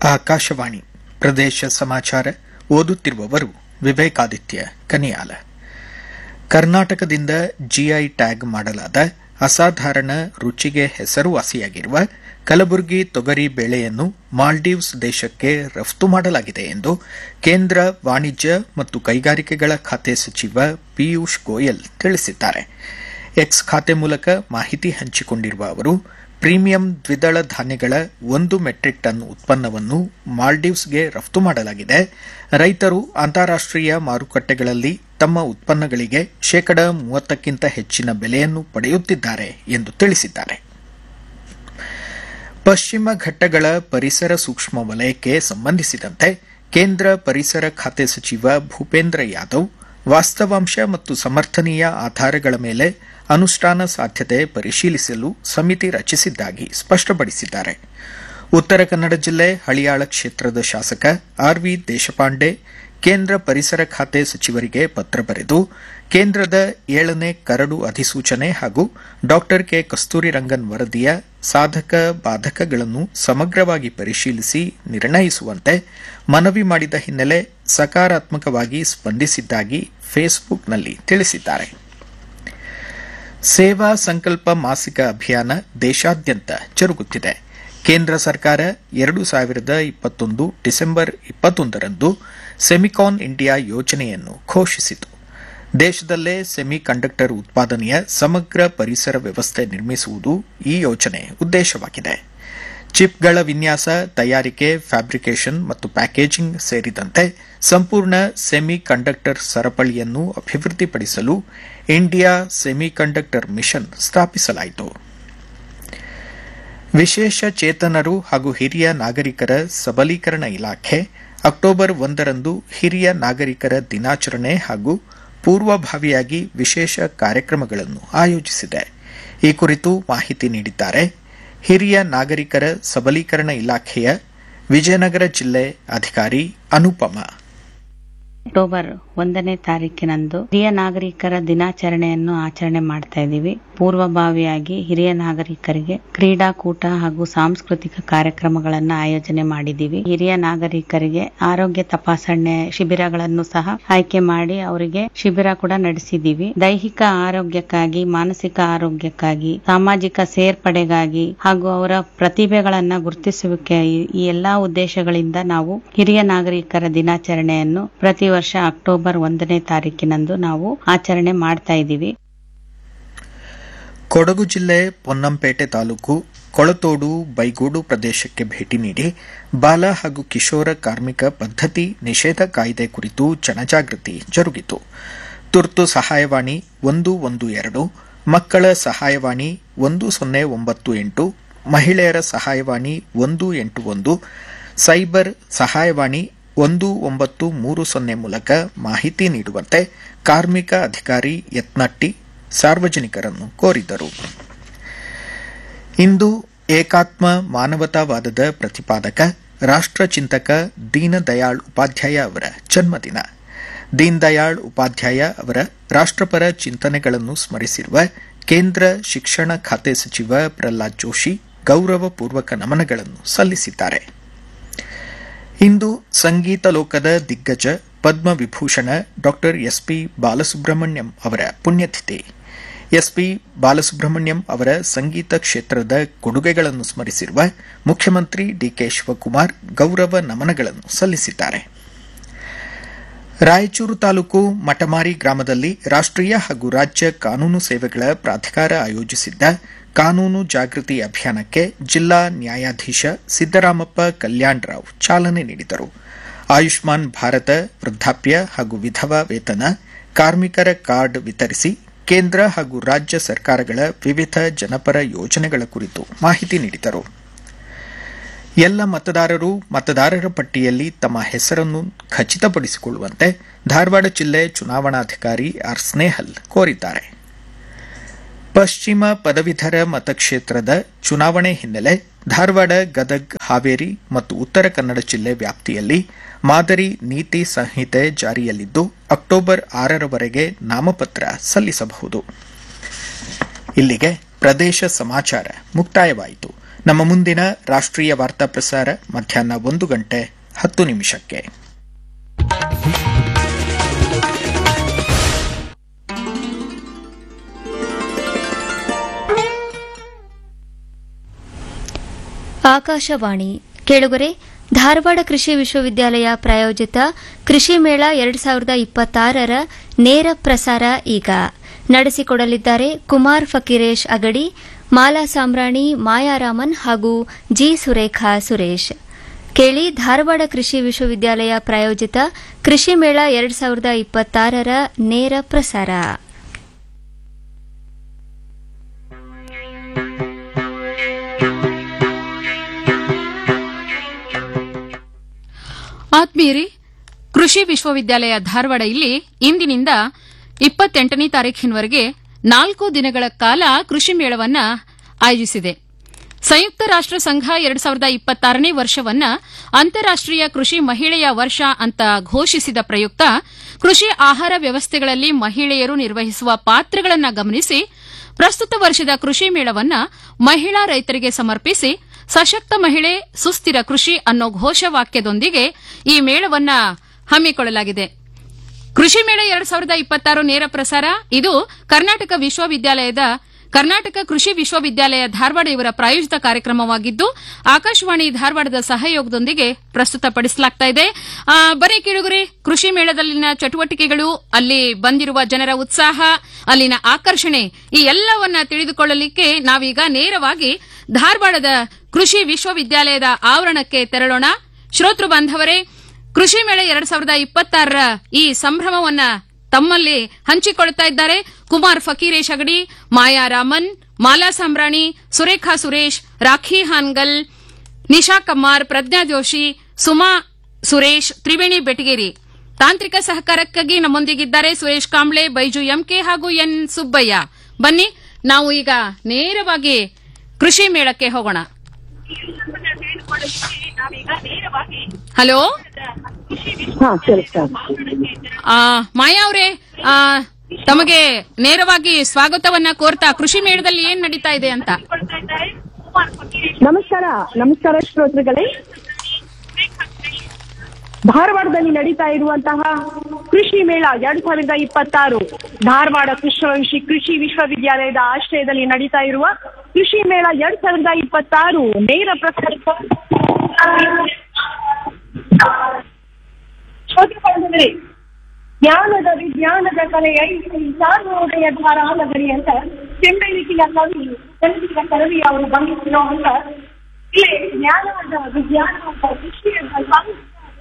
ಆಕಾಶವಾಣಿ ಪ್ರದೇಶ ಸಮಾಚಾರ ಓದುತ್ತಿರುವವರು ವಿವೇಕಾದಿತ್ಯ ಕನಿಯಾಲ ಕರ್ನಾಟಕದಿಂದ ಜಿಐ ಟ್ಯಾಗ್ ಮಾಡಲಾದ ಅಸಾಧಾರಣ ರುಚಿಗೆ ಹೆಸರುವಾಸಿಯಾಗಿರುವ ಕಲಬುರಗಿ ತೊಗರಿ ಬೇಳೆಯನ್ನು ಮಾಲ್ಡೀವ್ಸ್ ದೇಶಕ್ಕೆ ರಫ್ತು ಮಾಡಲಾಗಿದೆ ಎಂದು ಕೇಂದ್ರ ವಾಣಿಜ್ಯ ಮತ್ತು ಕೈಗಾರಿಕೆಗಳ ಖಾತೆ ಸಚಿವ ಪಿಯೂಷ್ ಗೋಯಲ್ ತಿಳಿಸಿದ್ದಾರೆ ಎಕ್ಸ್ ಖಾತೆ ಮೂಲಕ ಮಾಹಿತಿ ಹಂಚಿಕೊಂಡಿರುವ ಅವರು ಪ್ರೀಮಿಯಂ ದ್ವಿದಳ ಧಾನ್ಯಗಳ ಒಂದು ಮೆಟ್ರಿಕ್ ಟನ್ ಉತ್ಪನ್ನವನ್ನು ಮಾಲ್ಡೀವ್ಸ್ಗೆ ರಫ್ತು ಮಾಡಲಾಗಿದೆ ರೈತರು ಅಂತಾರಾಷ್ಟೀಯ ಮಾರುಕಟ್ಟೆಗಳಲ್ಲಿ ತಮ್ಮ ಉತ್ಪನ್ನಗಳಿಗೆ ಶೇಕಡ ಮೂವತ್ತಕ್ಕಿಂತ ಹೆಚ್ಚಿನ ಬೆಲೆಯನ್ನು ಪಡೆಯುತ್ತಿದ್ದಾರೆ ಎಂದು ತಿಳಿಸಿದ್ದಾರೆ ಪಶ್ಚಿಮ ಘಟ್ಟಗಳ ಪರಿಸರ ಸೂಕ್ಷ್ಮ ವಲಯಕ್ಕೆ ಸಂಬಂಧಿಸಿದಂತೆ ಕೇಂದ್ರ ಪರಿಸರ ಖಾತೆ ಸಚಿವ ಭೂಪೇಂದ್ರ ಯಾದವ್ ವಾಸ್ತವಾಂಶ ಮತ್ತು ಸಮರ್ಥನೀಯ ಆಧಾರಗಳ ಮೇಲೆ ಅನುಷ್ಠಾನ ಸಾಧ್ಯತೆ ಪರಿಶೀಲಿಸಲು ಸಮಿತಿ ರಚಿಸಿದ್ದಾಗಿ ಸ್ಪಷ್ಟಪಡಿಸಿದ್ದಾರೆ ಉತ್ತರ ಕನ್ನಡ ಜಿಲ್ಲೆ ಹಳಿಯಾಳ ಕ್ಷೇತ್ರದ ಶಾಸಕ ಆರ್ವಿ ದೇಶಪಾಂಡೆ ಕೇಂದ್ರ ಪರಿಸರ ಖಾತೆ ಸಚಿವರಿಗೆ ಪತ್ರ ಬರೆದು ಕೇಂದ್ರದ ಏಳನೇ ಕರಡು ಅಧಿಸೂಚನೆ ಹಾಗೂ ಡಾ ಕೆ ಕಸ್ತೂರಿ ರಂಗನ್ ವರದಿಯ ಸಾಧಕ ಬಾಧಕಗಳನ್ನು ಸಮಗ್ರವಾಗಿ ಪರಿಶೀಲಿಸಿ ನಿರ್ಣಯಿಸುವಂತೆ ಮನವಿ ಮಾಡಿದ ಹಿನ್ನೆಲೆ ಸಕಾರಾತ್ಮಕವಾಗಿ ಸ್ಪಂದಿಸಿದ್ದಾಗಿ ಫೇಸ್ಬುಕ್ನಲ್ಲಿ ತಿಳಿಸಿದ್ದಾರೆ ಸೇವಾ ಸಂಕಲ್ಪ ಮಾಸಿಕ ಅಭಿಯಾನ ದೇಶಾದ್ಯಂತ ಜರುಗುತ್ತಿದೆ ಕೇಂದ್ರ ಸರ್ಕಾರ ಎರಡು ಸಾವಿರದ ಇಪ್ಪತ್ತೊಂದು ಡಿಸೆಂಬರ್ ಇಪ್ಪತ್ತೊಂದರಂದು ಸೆಮಿಕಾನ್ ಇಂಡಿಯಾ ಯೋಜನೆಯನ್ನು ಘೋಷಿಸಿತು ದೇಶದಲ್ಲೇ ಸೆಮಿ ಕಂಡಕ್ಟರ್ ಉತ್ಪಾದನೆಯ ಸಮಗ್ರ ಪರಿಸರ ವ್ಯವಸ್ಥೆ ನಿರ್ಮಿಸುವುದು ಈ ಯೋಜನೆ ಉದ್ದೇಶವಾಗಿದೆ ಚಿಪ್ಗಳ ವಿನ್ಯಾಸ ತಯಾರಿಕೆ ಫ್ಯಾಬ್ರಿಕೇಷನ್ ಮತ್ತು ಪ್ಯಾಕೇಜಿಂಗ್ ಸೇರಿದಂತೆ ಸಂಪೂರ್ಣ ಸೆಮಿ ಕಂಡಕ್ಟರ್ ಸರಪಳಿಯನ್ನು ಅಭಿವೃದ್ಧಿಪಡಿಸಲು ಇಂಡಿಯಾ ಸೆಮಿ ಕಂಡಕ್ಟರ್ ಮಿಷನ್ ಸ್ಥಾಪಿಸಲಾಯಿತು ವಿಶೇಷ ಚೇತನರು ಹಾಗೂ ಹಿರಿಯ ನಾಗರಿಕರ ಸಬಲೀಕರಣ ಇಲಾಖೆ ಅಕ್ಟೋಬರ್ ಒಂದರಂದು ಹಿರಿಯ ನಾಗರಿಕರ ದಿನಾಚರಣೆ ಹಾಗೂ ಪೂರ್ವಭಾವಿಯಾಗಿ ವಿಶೇಷ ಕಾರ್ಯಕ್ರಮಗಳನ್ನು ಆಯೋಜಿಸಿದೆ ಈ ಕುರಿತು ಮಾಹಿತಿ ನೀಡಿದ್ದಾರೆ ಹಿರಿಯ ನಾಗರಿಕರ ಸಬಲೀಕರಣ ಇಲಾಖೆಯ ವಿಜಯನಗರ ಜಿಲ್ಲೆ ಅಧಿಕಾರಿ ಅನುಪಮ ಅಕ್ಟೋಬರ್ ಒಂದನೇ ತಾರೀಕಿನಂದು ಹಿರಿಯ ನಾಗರಿಕರ ದಿನಾಚರಣೆಯನ್ನು ಆಚರಣೆ ಮಾಡ್ತಾ ಇದ್ದೀವಿ ಪೂರ್ವಭಾವಿಯಾಗಿ ಹಿರಿಯ ನಾಗರಿಕರಿಗೆ ಕ್ರೀಡಾಕೂಟ ಹಾಗೂ ಸಾಂಸ್ಕೃತಿಕ ಕಾರ್ಯಕ್ರಮಗಳನ್ನ ಆಯೋಜನೆ ಮಾಡಿದ್ದೀವಿ ಹಿರಿಯ ನಾಗರಿಕರಿಗೆ ಆರೋಗ್ಯ ತಪಾಸಣೆ ಶಿಬಿರಗಳನ್ನು ಸಹ ಆಯ್ಕೆ ಮಾಡಿ ಅವರಿಗೆ ಶಿಬಿರ ಕೂಡ ನಡೆಸಿದ್ದೀವಿ ದೈಹಿಕ ಆರೋಗ್ಯಕ್ಕಾಗಿ ಮಾನಸಿಕ ಆರೋಗ್ಯಕ್ಕಾಗಿ ಸಾಮಾಜಿಕ ಸೇರ್ಪಡೆಗಾಗಿ ಹಾಗೂ ಅವರ ಪ್ರತಿಭೆಗಳನ್ನ ಗುರುತಿಸುವಿಕೆ ಈ ಎಲ್ಲಾ ಉದ್ದೇಶಗಳಿಂದ ನಾವು ಹಿರಿಯ ನಾಗರಿಕರ ದಿನಾಚರಣೆಯನ್ನು ಪ್ರತಿ ವರ್ಷ ಅಕ್ಟೋಬರ್ ಒಂದನೇ ತಾರೀಕಿನಂದು ನಾವು ಆಚರಣೆ ಮಾಡ್ತಾ ಇದ್ದೀವಿ ಕೊಡಗು ಜಿಲ್ಲೆ ಪೊನ್ನಂಪೇಟೆ ತಾಲೂಕು ಕೊಳತೋಡು ಬೈಗೂಡು ಪ್ರದೇಶಕ್ಕೆ ಭೇಟಿ ನೀಡಿ ಬಾಲ ಹಾಗೂ ಕಿಶೋರ ಕಾರ್ಮಿಕ ಪದ್ಧತಿ ನಿಷೇಧ ಕಾಯ್ದೆ ಕುರಿತು ಜನಜಾಗೃತಿ ಜರುಗಿತು ತುರ್ತು ಸಹಾಯವಾಣಿ ಒಂದು ಒಂದು ಎರಡು ಮಕ್ಕಳ ಸಹಾಯವಾಣಿ ಒಂದು ಸೊನ್ನೆ ಒಂಬತ್ತು ಎಂಟು ಮಹಿಳೆಯರ ಸಹಾಯವಾಣಿ ಒಂದು ಎಂಟು ಒಂದು ಸೈಬರ್ ಸಹಾಯವಾಣಿ ಒಂದು ಒಂಬತ್ತು ಮೂರು ಸೊನ್ನೆ ಮೂಲಕ ಮಾಹಿತಿ ನೀಡುವಂತೆ ಕಾರ್ಮಿಕ ಅಧಿಕಾರಿ ಯತ್ನಟ್ಟಿ ಸಾರ್ವಜನಿಕರನ್ನು ಕೋರಿದರು ಇಂದು ಏಕಾತ್ಮ ಮಾನವತಾವಾದದ ಪ್ರತಿಪಾದಕ ರಾಷ್ಟಚಿಂತಕ ದೀನದಯಾಳ್ ಉಪಾಧ್ಯಾಯ ಅವರ ಜನ್ಮದಿನ ದೀನ್ದಯಾಳ್ ಉಪಾಧ್ಯಾಯ ಅವರ ರಾಷ್ಟಪರ ಚಿಂತನೆಗಳನ್ನು ಸ್ಮರಿಸಿರುವ ಕೇಂದ್ರ ಶಿಕ್ಷಣ ಖಾತೆ ಸಚಿವ ಪ್ರಹ್ಲಾದ್ ಜೋಶಿ ಗೌರವಪೂರ್ವಕ ನಮನಗಳನ್ನು ಸಲ್ಲಿಸಿದ್ದಾರೆ ಇಂದು ಸಂಗೀತ ಲೋಕದ ದಿಗ್ಗಜ ಪದ್ಮವಿಭೂಷಣ ಡಾ ಎಸ್ಪಿ ಬಾಲಸುಬ್ರಹ್ಮಣ್ಯಂ ಅವರ ಪುಣ್ಯತಿಥಿ ಎಸ್ಪಿ ಬಾಲಸುಬ್ರಹ್ಮಣ್ಯಂ ಅವರ ಸಂಗೀತ ಕ್ಷೇತ್ರದ ಕೊಡುಗೆಗಳನ್ನು ಸ್ಮರಿಸಿರುವ ಮುಖ್ಯಮಂತ್ರಿ ಡಿಕೆ ಶಿವಕುಮಾರ್ ಗೌರವ ನಮನಗಳನ್ನು ಸಲ್ಲಿಸಿದ್ದಾರೆ ರಾಯಚೂರು ತಾಲೂಕು ಮಟಮಾರಿ ಗ್ರಾಮದಲ್ಲಿ ರಾಷ್ಟೀಯ ಹಾಗೂ ರಾಜ್ಯ ಕಾನೂನು ಸೇವೆಗಳ ಪ್ರಾಧಿಕಾರ ಆಯೋಜಿಸಿದ್ದ ಕಾನೂನು ಜಾಗೃತಿ ಅಭಿಯಾನಕ್ಕೆ ಜಿಲ್ಲಾ ನ್ಯಾಯಾಧೀಶ ಸಿದ್ದರಾಮಪ್ಪ ಕಲ್ಯಾಣರಾವ್ ಚಾಲನೆ ನೀಡಿದರು ಆಯುಷ್ಮಾನ್ ಭಾರತ ವೃದ್ಧಾಪ್ಯ ಹಾಗೂ ವಿಧವಾ ವೇತನ ಕಾರ್ಮಿಕರ ಕಾರ್ಡ್ ವಿತರಿಸಿ ಕೇಂದ್ರ ಹಾಗೂ ರಾಜ್ಯ ಸರ್ಕಾರಗಳ ವಿವಿಧ ಜನಪರ ಯೋಜನೆಗಳ ಕುರಿತು ಮಾಹಿತಿ ನೀಡಿದರು ಎಲ್ಲ ಮತದಾರರು ಮತದಾರರ ಪಟ್ಟಿಯಲ್ಲಿ ತಮ್ಮ ಹೆಸರನ್ನು ಖಚಿತಪಡಿಸಿಕೊಳ್ಳುವಂತೆ ಧಾರವಾಡ ಜಿಲ್ಲೆ ಚುನಾವಣಾಧಿಕಾರಿ ಆರ್ ಸ್ನೇಹಲ್ ಕೋರಿದ್ದಾರೆ ಪಶ್ಚಿಮ ಪದವೀಧರ ಮತಕ್ಷೇತ್ರದ ಚುನಾವಣೆ ಹಿನ್ನೆಲೆ ಧಾರವಾಡ ಗದಗ್ ಹಾವೇರಿ ಮತ್ತು ಉತ್ತರ ಕನ್ನಡ ಜಿಲ್ಲೆ ವ್ಯಾಪ್ತಿಯಲ್ಲಿ ಮಾದರಿ ನೀತಿ ಸಂಹಿತೆ ಜಾರಿಯಲ್ಲಿದ್ದು ಅಕ್ಟೋಬರ್ ಆರರವರೆಗೆ ನಾಮಪತ್ರ ಸಲ್ಲಿಸಬಹುದು ಇಲ್ಲಿಗೆ ಪ್ರದೇಶ ಸಮಾಚಾರ ಮುಕ್ತಾಯವಾಯಿತು ನಮ್ಮ ಮುಂದಿನ ರಾಷ್ಟ್ರೀಯ ವಾರ್ತಾ ಪ್ರಸಾರ ಮಧ್ಯಾಹ್ನ ಒಂದು ಗಂಟೆ ಹತ್ತು ನಿಮಿಷಕ್ಕೆ ಆಕಾಶವಾಣಿ ಕೇಳುಗರೆ ಧಾರವಾಡ ಕೃಷಿ ವಿಶ್ವವಿದ್ಯಾಲಯ ಪ್ರಾಯೋಜಿತ ಕೃಷಿ ಮೇಳ ಎರಡ್ ಸಾವಿರದ ಇಪ್ಪತ್ತಾರರ ನೇರ ಪ್ರಸಾರ ಈಗ ನಡೆಸಿಕೊಡಲಿದ್ದಾರೆ ಕುಮಾರ್ ಫಕೀರೇಶ್ ಅಗಡಿ ಮಾಲಾ ಸಾಮ್ರಾಣಿ ಮಾಯಾರಾಮನ್ ಹಾಗೂ ಜಿ ಸುರೇಖಾ ಸುರೇಶ್ ಕೇಳಿ ಧಾರವಾಡ ಕೃಷಿ ವಿಶ್ವವಿದ್ಯಾಲಯ ಪ್ರಾಯೋಜಿತ ಕೃಷಿ ಮೇಳ ಎರಡ್ ಸಾವಿರದ ಇಪ್ಪತ್ತಾರರ ನೇರ ಪ್ರಸಾರ ಆತ್ಮೀಯರೇ ಕೃಷಿ ವಿಶ್ವವಿದ್ಯಾಲಯ ಧಾರವಾಡ ಇಲ್ಲಿ ಇಂದಿನಿಂದ ಇಪ್ಪತ್ತೆಂಟನೇ ತಾರೀಖಿನವರೆಗೆ ನಾಲ್ಕು ದಿನಗಳ ಕಾಲ ಕೃಷಿ ಮೇಳವನ್ನ ಆಯೋಜಿಸಿದೆ ಸಂಯುಕ್ತ ರಾಷ್ಟ್ರ ಸಂಘ ಎರಡ್ ಸಾವಿರದ ಇಪ್ಪತ್ತಾರನೇ ವರ್ಷವನ್ನ ಅಂತಾರಾಷ್ಟೀಯ ಕೃಷಿ ಮಹಿಳೆಯ ವರ್ಷ ಅಂತ ಘೋಷಿಸಿದ ಪ್ರಯುಕ್ತ ಕೃಷಿ ಆಹಾರ ವ್ಯವಸ್ಥೆಗಳಲ್ಲಿ ಮಹಿಳೆಯರು ನಿರ್ವಹಿಸುವ ಪಾತ್ರಗಳನ್ನು ಗಮನಿಸಿ ಪ್ರಸ್ತುತ ವರ್ಷದ ಕೃಷಿ ಮೇಳವನ್ನ ಮಹಿಳಾ ರೈತರಿಗೆ ಸಮರ್ಪಿಸಿ ಸಶಕ್ತ ಮಹಿಳೆ ಸುಸ್ಥಿರ ಕೃಷಿ ಅನ್ನೋ ಘೋಷವಾಕ್ಯದೊಂದಿಗೆ ಈ ಮೇಳವನ್ನ ಹಮ್ಮಿಕೊಳ್ಳಲಾಗಿದೆ ಕೃಷಿ ಮೇಳ ಎರಡ್ ಸಾವಿರದ ಇಪ್ಪತ್ತಾರು ನೇರ ಪ್ರಸಾರ ಇದು ಕರ್ನಾಟಕ ವಿಶ್ವವಿದ್ಯಾಲಯದ ಕರ್ನಾಟಕ ಕೃಷಿ ವಿಶ್ವವಿದ್ಯಾಲಯ ಧಾರವಾಡ ಇವರ ಪ್ರಾಯೋಜಿತ ಕಾರ್ಯಕ್ರಮವಾಗಿದ್ದು ಆಕಾಶವಾಣಿ ಧಾರವಾಡದ ಸಹಯೋಗದೊಂದಿಗೆ ಪ್ರಸ್ತುತಪಡಿಸಲಾಗ್ತಾ ಇದೆ ಆ, ಬರೀ ಕಿಳುಗುರಿ ಕೃಷಿ ಮೇಳದಲ್ಲಿನ ಚಟುವಟಿಕೆಗಳು ಅಲ್ಲಿ ಬಂದಿರುವ ಜನರ ಉತ್ಸಾಹ ಅಲ್ಲಿನ ಆಕರ್ಷಣೆ ಈ ಎಲ್ಲವನ್ನ ತಿಳಿದುಕೊಳ್ಳಲಿಕ್ಕೆ ನಾವೀಗ ನೇರವಾಗಿ ಧಾರವಾಡದ ಕೃಷಿ ವಿಶ್ವವಿದ್ಯಾಲಯದ ಆವರಣಕ್ಕೆ ತೆರಳೋಣ ಶ್ರೋತೃ ಬಾಂಧವರೇ ಕೃಷಿ ಮೇಳ ಎರಡ್ ಸಾವಿರದ ಇಪ್ಪತ್ತಾರರ ಈ ಸಂಭ್ರಮವನ್ನ ತಮ್ಮಲ್ಲಿ ಹಂಚಿಕೊಳ್ತಾ ಇದ್ದಾರೆ ಕುಮಾರ್ ಫಕೀರೇಶ್ ಅಗಡಿ ಮಾಯಾ ರಾಮನ್ ಮಾಲಾ ಸಾಂಬ್ರಾಣಿ ಸುರೇಖಾ ಸುರೇಶ್ ರಾಖಿ ಹಾನ್ಗಲ್ ನಿಶಾ ಕಮ್ಮಾರ್ ಪ್ರಜ್ಞಾ ಜೋಶಿ ಸುಮಾ ಸುರೇಶ್ ತ್ರಿವೇಣಿ ಬೆಟಗೇರಿ ತಾಂತ್ರಿಕ ಸಹಕಾರಕ್ಕಾಗಿ ನಮ್ಮೊಂದಿಗಿದ್ದಾರೆ ಸುರೇಶ್ ಕಾಂಬ್ಳೆ ಬೈಜು ಎಂಕೆ ಹಾಗೂ ಎನ್ ಸುಬ್ಬಯ್ಯ ಬನ್ನಿ ನಾವು ಈಗ ನೇರವಾಗಿ ಕೃಷಿ ಮೇಳಕ್ಕೆ ಹೋಗೋಣ ಹಲೋ ಹಾ ಸರಿ ಸರ್ ಆ, ಮಾಯಾ ಅವರೇ ಆ, ತಮಗೆ ನೇರವಾಗಿ ಸ್ವಾಗತವನ್ನ ಕೋರ್ತಾ ಕೃಷಿ ಮೇಳದಲ್ಲಿ ಏನ್ ನಡೀತಾ ಇದೆ ಅಂತ ನಮಸ್ಕಾರ ನಮಸ್ಕಾರ ಶ್ರೋತೃಗಳೇ ಧಾರವಾಡದಲ್ಲಿ ನಡೀತಾ ಇರುವಂತಹ ಕೃಷಿ ಮೇಳ ಎರಡ್ ಸಾವಿರದ ಇಪ್ಪತ್ತಾರು ಧಾರವಾಡ ಕೃಷಿ ಕೃಷಿ ವಿಶ್ವವಿದ್ಯಾಲಯದ ಆಶ್ರಯದಲ್ಲಿ ನಡೀತಾ ಇರುವ ಕೃಷಿ ಮೇಳ ಎರಡ್ ಸಾವಿರದ ಇಪ್ಪತ್ತಾರು ನೇರ ಪ್ರಸಾರ ಶ್ರೋತೃಗಳೇ ಜ್ಞಾನದ ವಿಜ್ಞಾನದ ಕಲೆಯ ಸಾರ್ವೋದಯ ಧಾರಾನಗರಿ ಅಂತ ಚೆಂಬೆಳಿಕೆಯ ಕವಿ ಕನ್ನಡಿಗ ಕರವಿ ಅವರು ಬಂದಿರೋ ಅಂತ ಇಲ್ಲಿ ಜ್ಞಾನದ ವಿಜ್ಞಾನದ ಕೃಷಿಯನ್ನ ಸಾಹಿತ್ಯ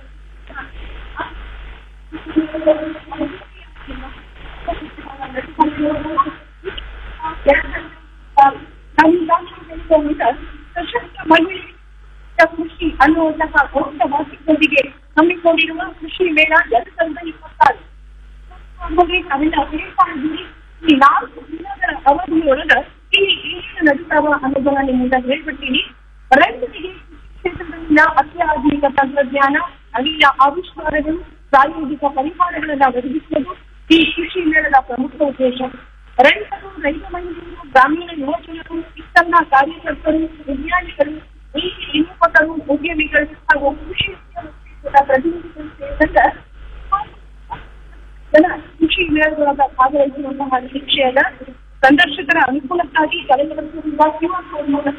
ಸಶಕ್ತ ಮಹಿಳೆ ಕೃಷಿ ಅನ್ನುವಂತಹ ದೊಡ್ಡ ವಾಕ್ಯದೊಂದಿಗೆ ಹಮ್ಮಿಕೊಂಡಿರುವ ಕೃಷಿ ಮೇಳ ಎರಡ್ ಸಾವಿರದ ಇಪ್ಪತ್ತಾರು ನಮಗೆ ನಾವೆಲ್ಲ ಹೇಳ್ತಾ ಇದ್ದೀವಿ ಈ ನಾಲ್ಕು ದಿನಗಳ ಅವಧಿಯೊಳಗ ಇಲ್ಲಿ ಏನೇನು ನಡೀತಾವ ಅನ್ನೋದನ್ನ ನಿಮ್ಮಿಂದ ಹೇಳ್ಬಿಡ್ತೀನಿ ರೈತರಿಗೆ ಕೃಷಿ ಕ್ಷೇತ್ರದಲ್ಲಿನ ಅತ್ಯಾಧುನಿಕ ತಂತ್ರಜ್ಞಾನ ಅಲ್ಲಿನ ಆವಿಷ್ಕಾರಗಳು ಪ್ರಾಯೋಗಿಕ ಪರಿಹಾರಗಳನ್ನ ಒದಗಿಸುವುದು ಈ ಕೃಷಿ ಮೇಳದ ಪ್ರಮುಖ ಉದ್ದೇಶ ರೈತರು ರೈತ ಮಹಿಳೆಯರು ಗ್ರಾಮೀಣ ಯುವಜನರು ಇಷ್ಟನ್ನ ಕಾರ್ಯಕರ್ತರು ವಿಜ್ಞಾನಿಗಳು ನೀತಿ ನಿರೂಪಕರು ಉದ್ಯಮಿಗಳು ಹಾಗೂ ಕೃಷಿ ಕ್ಷೇತ್ರದ ಪ್ರತಿನಿಧಿಗಳು ಸೇರಿದಂತೆ ಜನ ಕೃಷಿ ಮೇಳದೊಳಗ ಭಾಗವಹಿಸುವಂತಹ ಶಿಕ್ಷೆಯನ್ನ ಸಂದರ್ಶಕರ ಅನುಕೂಲಕ್ಕಾಗಿ ಕಳೆದ ವರ್ಷದಿಂದ ಕ್ಯೂಆರ್ ಕೋಡ್ ಮೂಲಕ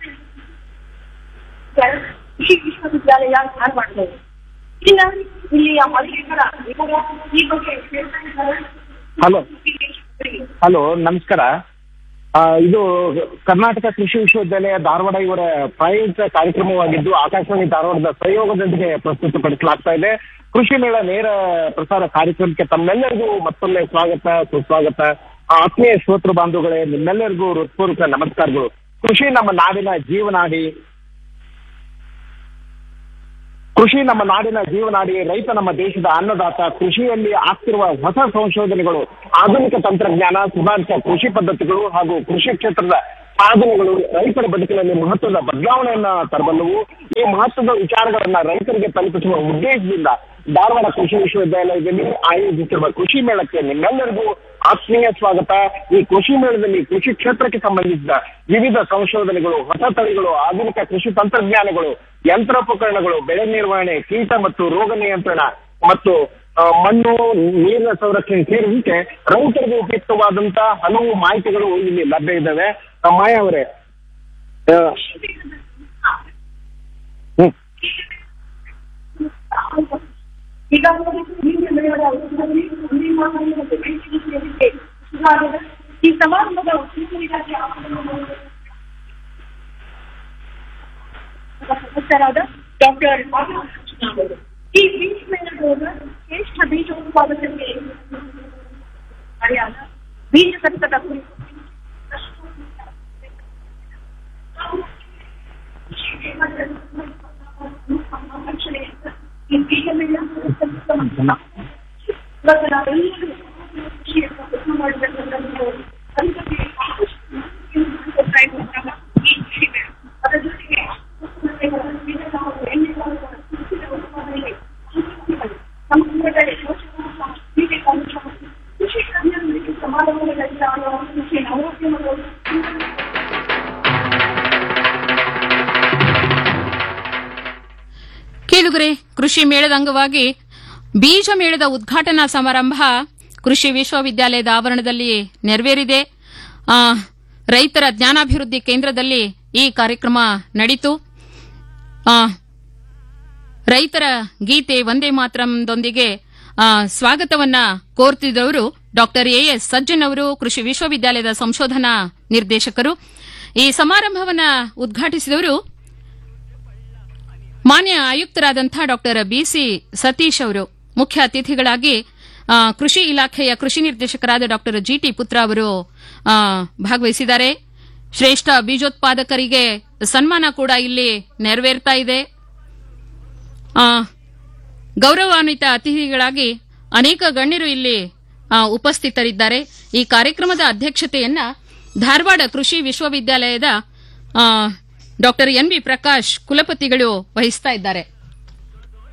ಕೃಷಿ ವಿಶ್ವವಿದ್ಯಾಲಯ ಧಾರವಾಡದಲ್ಲಿ ಇನ್ನ ಇಲ್ಲಿಯ ಮಹಿಳೆಯರ ವಿವರ ಈ ಬಗ್ಗೆ ಹೇಳ್ತಾ ಇದ್ದಾರೆ. ಹಲೋ ಹಲೋ ನಮಸ್ಕಾರ ಆ, ಇದು ಕರ್ನಾಟಕ ಕೃಷಿ ವಿಶ್ವವಿದ್ಯಾಲಯ ಧಾರವಾಡ ಇವರ ಪ್ರಾಯೋಜಿತ ಕಾರ್ಯಕ್ರಮವಾಗಿದ್ದು ಆಕಾಶವಾಣಿ ಧಾರವಾಡದ ಸಹಯೋಗದೊಂದಿಗೆ ಪ್ರಸ್ತುತಪಡಿಸಲಾಗ್ತಾ ಇದೆ ಕೃಷಿ ಮೇಳ ನೇರ ಪ್ರಸಾರ ಕಾರ್ಯಕ್ರಮಕ್ಕೆ ತಮ್ಮೆಲ್ಲರಿಗೂ ಮತ್ತೊಮ್ಮೆ ಸ್ವಾಗತ ಸುಸ್ವಾಗತ ಆ, ಆತ್ಮೀಯ ಶ್ರೋತೃ ಬಾಂಧುಗಳೇ ನಿಮ್ಮೆಲ್ಲರಿಗೂ ಹೃತ್ಪೂರ್ವಕ ನಮಸ್ಕಾರಗಳು ಕೃಷಿ ನಮ್ಮ ನಾಡಿನ ಜೀವನಾಡಿ ಕೃಷಿ ನಮ್ಮ ನಾಡಿನ ಜೀವನಾಡಿ ರೈತ ನಮ್ಮ ದೇಶದ ಅನ್ನದಾತ ಕೃಷಿಯಲ್ಲಿ ಆಗ್ತಿರುವ ಹೊಸ ಸಂಶೋಧನೆಗಳು ಆಧುನಿಕ ತಂತ್ರಜ್ಞಾನ ಸುಧಾರಿತ ಕೃಷಿ ಪದ್ಧತಿಗಳು ಹಾಗೂ ಕೃಷಿ ಕ್ಷೇತ್ರದ ಸಾಧನೆಗಳು ರೈತರ ಬದುಕಿನಲ್ಲಿ ಮಹತ್ವದ ಬದಲಾವಣೆಯನ್ನ ತರಬಲ್ಲವು ಈ ಮಹತ್ವದ ವಿಚಾರಗಳನ್ನ ರೈತರಿಗೆ ತಲುಪಿಸುವ ಉದ್ದೇಶದಿಂದ ಧಾರವಾಡ ಕೃಷಿ ವಿಶ್ವವಿದ್ಯಾಲಯದಲ್ಲಿ ಆಯೋಜಿಸಿರುವ ಕೃಷಿ ಮೇಳಕ್ಕೆ ನಿಮ್ಮೆಲ್ಲರಿಗೂ ಆತ್ಮೀಯ ಸ್ವಾಗತ ಈ ಕೃಷಿ ಮೇಳದಲ್ಲಿ ಕೃಷಿ ಕ್ಷೇತ್ರಕ್ಕೆ ಸಂಬಂಧಿಸಿದ ವಿವಿಧ ಸಂಶೋಧನೆಗಳು ಹೊಸ ತಳಿಗಳು ಆಧುನಿಕ ಕೃಷಿ ತಂತ್ರಜ್ಞಾನಗಳು ಯಂತ್ರೋಪಕರಣಗಳು ಬೆಳೆ ನಿರ್ವಹಣೆ ಕೀಟ ಮತ್ತು ರೋಗ ನಿಯಂತ್ರಣ ಮತ್ತು ಆ, ಮಣ್ಣು ನೀರಿನ ಸಂರಕ್ಷಣೆ ಸೇರಿದಂತೆ ರೈತರಿಗೆ ಉಪಯುಕ್ತವಾದಂತ ಹಲವು ಮಾಹಿತಿಗಳು ಇಲ್ಲಿ ಲಭ್ಯ ಇದ್ದಾವೆ ಆ, ಮಾಯಾ ಅವರೇ ಆ, ಹ್ಮ್ ಈಗಾಗಲೇ ನೀರಿನ ಬೆಳೆಗಳ ಔಷಧದಲ್ಲಿ ನೀರಿನ ಮಾಹಿತಿ ಮತ್ತು ಬೆಳೆಗಳಿಗೆ ಸೇರಿದೆ ಸುಧಾರಣೆ. ಈ ಸಮಾರಂಭದ ಉದ್ಯೋಗ ಇಲಾಖೆ ಆವರಣದಲ್ಲಿ ಸದಸ್ಯರಾದ ಡಾಕ್ಟರ್ ಕೃಷ್ಣ ಅವರು ಈ ಬೀಜ ಮೇಳದೊಳಗ ಶ್ರೇಷ್ಠ ಬೀಜ ಉತ್ಪಾದಕರಿಗೆ ಮರ್ಯಾದ ಬೀಜ ಕಷ್ಟದ ಕುರಿತು ಈ ಬೀಜ ಮೇಳ ಇವಾಗ ನಾವೆಲ್ಲರೂ ಕೃಷಿಯನ್ನು ಉತ್ತಮ ಮಾಡಬೇಕಂತ ಅದಕ್ಕೆ ಸಾಕಷ್ಟು ಪ್ರಯತ್ನ ಕ್ರಮ ಈ ಕೃಷಿ ಮೇಳ ಅದರ ಜೊತೆಗೆ ಬೀಜ ಸಾಗುವ ಎಣ್ಣೆ ಸಾಗುವ ಕೃಷಿಯ ಉತ್ಪಾದನೆಗೆ ಸಂಸ್ಕೃತದಲ್ಲಿ ಪೋಷಕಾಂಶ ಬೀಜಕಾಂಶ ಕೃಷಿ ಕಲ್ಯಾಣ ಸಮಾರಂಭಗಳಲ್ಲಿ ಆಗುವ ಕೃಷಿ ನವೋದ್ಯಮಗಳು ಕೇಳುಗರೆ ಕೃಷಿ ಮೇಳದ ಅಂಗವಾಗಿ ಬೀಜ ಮೇಳದ ಉದ್ಘಾಟನಾ ಸಮಾರಂಭ ಕೃಷಿ ವಿಶ್ವವಿದ್ಯಾಲಯದ ಆವರಣದಲ್ಲಿ ನೆರವೇರಿದೆ ಆ, ರೈತರ ಜ್ಞಾನಾಭಿವೃದ್ಧಿ ಕೇಂದ್ರದಲ್ಲಿ ಈ ಕಾರ್ಯಕ್ರಮ ನಡೀತು ಆ, ರೈತರ ಗೀತೆ ವಂದೇ ಮಾತರಂದೊಂದಿಗೆ ಆ, ಸ್ವಾಗತವನ್ನ ಕೋರ್ತಿದ್ದವರು ಡಾಕ್ಟರ್ ಎಎಸ್ ಸಜ್ಜನ್ ಅವರು ಕೃಷಿ ವಿಶ್ವವಿದ್ಯಾಲಯದ ಸಂಶೋಧನಾ ನಿರ್ದೇಶಕರು ಈ ಸಮಾರಂಭವನ್ನ ಉದ್ಘಾಟಿಸಿದವರು ಮಾನ್ಯ ಆಯುಕ್ತರಾದಂತಹ ಡಾಕ್ಟರ್ ಬಿಸಿ ಸತೀಶ್ ಅವರು ಮುಖ್ಯ ಅತಿಥಿಗಳಾಗಿ ಆ, ಕೃಷಿ ಇಲಾಖೆಯ ಕೃಷಿ ನಿರ್ದೇಶಕರಾದ ಡಾಕ್ಟರ್ ಜಿಟಿ ಪುತ್ರ ಅವರು ಆ, ಭಾಗವಹಿಸಿದ್ದಾರೆ ಶ್ರೇಷ್ಠ ಬೀಜೋತ್ಪಾದಕರಿಗೆ ಸನ್ಮಾನ ಕೂಡ ಇಲ್ಲಿ ನೆರವೇರ್ತಾ ಇದೆ ಆ, ಗೌರವಾನ್ವಿತ ಅತಿಥಿಗಳಾಗಿ ಅನೇಕ ಗಣ್ಯರು ಇಲ್ಲಿ ಆ, ಉಪಸ್ಥಿತರಿದ್ದಾರೆ ಈ ಕಾರ್ಯಕ್ರಮದ ಅಧ್ಯಕ್ಷತೆಯನ್ನ ಧಾರವಾಡ ಕೃಷಿ ವಿಶ್ವವಿದ್ಯಾಲಯದ ಡಾಕ್ಟರ್ ಎನ್ ಬಿ ಪ್ರಕಾಶ್ ಕುಲಪತಿಗಳು ವಹಿಸ್ತಾ ಇದ್ದಾರೆ